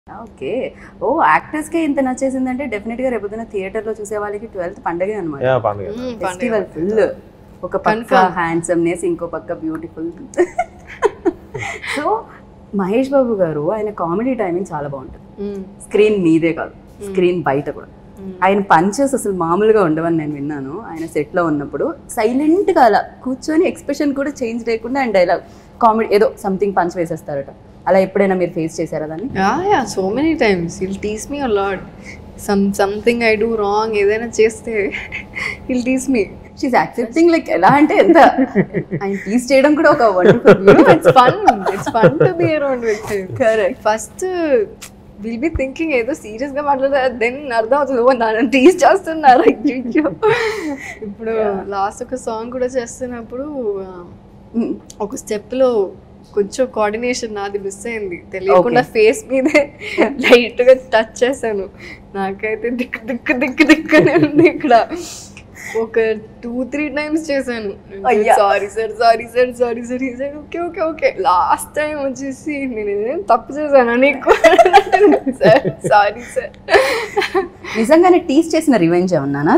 Okay ఓ actors కి ఇంత నచ్చేసిందంటే definite గా రేపొద్దున థియేటర్ లో చూసే వాళ్ళకి ట్వెల్త్ పండగే అనమాట యా పండుగ మ్మ్, ఫెస్టివల్ పండుగ. ఫుల్ ఒక పక్క Confirm. హ్యాండ్సమ్నెస్ ఇంకో పక్క బ్యూటిఫుల్ సో మహేష్ బాబు గారు ఆయన కామెడీ టైమింగ్ చాలా బాగుంటుంది మ్మ్. స్క్రీన్ మీదే కాదు స్క్రీన్ బయట కూడా మ్మ్. ఆయన పంచెస్ అసలు మామూలుగా ఉండవని నేను విన్నాను ఆయన set లో ఉన్నప్పుడు సైలెంట్ గా అలా కూర్చొని ఎక్స్ప్రెషన్ కూడా చేంజ్ లేకుండా ఆయన డైలాగ్ కామెడీ ఏదో సంథింగ్ పంచ్ వేసేస్తారట అలా ఎప్పుడైనా మీరు ఫేస్ చేశారా దాన్ని yeah yeah so many times will tease me a lot some something I do wrong ఏదైనా చేస్తే will tease me she's accepting like ఎలా అంటే ఎంత ఆయన టీస్ చేయడం కూడా ఒక wonderful it's fun it's fun to be around with him correct first will be thinking ఏదో సీరియస్ గా మాట్లాడతారు దెన్ అర్థం అవుతుంది ఓ నన్ను టీస్ చేస్తున్నారు అయ్యో ఇప్పుడు లాస్ట్ ఒక సాంగ్ కూడా చేస్తున్నప్పుడు ఆ, ఒక స్టెప్ లో కొంచెం కోఆర్డినేషన్ నాది మిస్ అయింది తెలియకుండా ఫేస్ మీదే లైట్ గా టచ్ చేశాను నాకైతే దిక్కు దిక్కు దిక్కు దిక్కు అని ఉంది ఇక్కడ ఒక టూ త్రీ టైమ్స్ చేశాను అయ్యా. Sorry sir sorry sir sorry sir sir okay okay okay last time వచ్చేసి నేను ఏం తప్పు చేశాను నీకు సార్ సారీ సార్ నిజంగానే టీస్ చేసిన రివెంజ్ ఏమన్నానా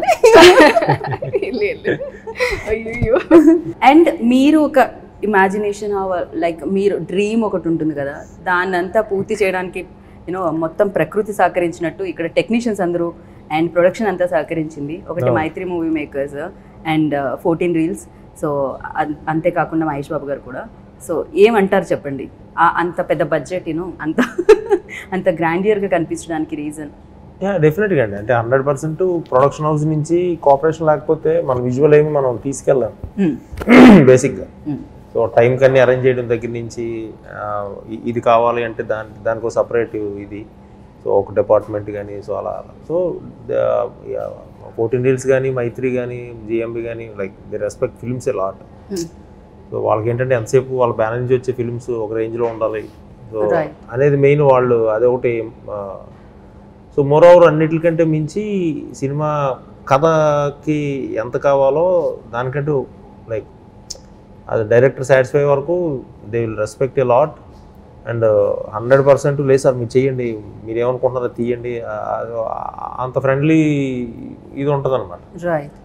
అయ్యో అండ్ మీరు ఒక ఇమాజినేషన్ లైక్ మీరు డ్రీమ్ ఒకటి ఉంటుంది కదా దాన్ని అంతా పూర్తి చేయడానికి యూనో మొత్తం ప్రకృతి సహకరించినట్టు ఇక్కడ టెక్నీషియన్స్ అందరూ అండ్ ప్రొడక్షన్ అంతా సహకరించింది ఒకటి అవును. Mythri movie makers and fourteen reels so అంతేకాకుండా మహేష్ బాబు గారు కూడా సో ఏమంటారు చెప్పండి ఆ అంత పెద్ద బడ్జెట్ యూనో అంత అంత గ్రాండియర్గా కనిపించడానికి రీజన్ యా డెఫినెట్గా అండి అంటే హండ్రెడ్ పర్సెంట్ ప్రొడక్షన్ హౌస్ నుంచి కోఆపరేషన్ లేకపోతే మన విజువల్ ఏమి మనం తీసుకెళ్ళాం బేసిక్గా సో టైం కన్నీ అరేంజ్ చేయడం దగ్గర నుంచి ఆ, ఇ- ఇది కావాలి అంటే దాని దానికి ఒక సపరేట్ ఇది సో ఒక డిపార్ట్మెంట్ కానీ సో అలా అలా సో ఫోర్టీన్ రీల్స్ కానీ మైత్రి కానీ జిఎంబి కానీ like the respect films a lot so వాళ్ళకి ఏంటంటే ఎంతసేపు వాళ్ళ బ్యానర్ నుంచి వచ్చే ఫిల్మ్స్ ఒక రేంజ్లో ఉండాలి సో Right. అనేది మెయిన్ వాళ్ళు అదే ఒకటి సో మోర్ ఓవర్ అన్నిటికంటే మించి సినిమా కథకి ఎంత కావాలో దానికంటూ లైక్ అది డైరెక్టర్ సాటిస్ఫై వరకు they will respect a lot and hundred percent లేదు సార్ మీరు చేయండి మీరు ఏమనుకుంటున్నారో తీయండి ఆ, ఆ, అంత ఫ్రెండ్లీ ఇది ఉంటుంది అనమాట రైట్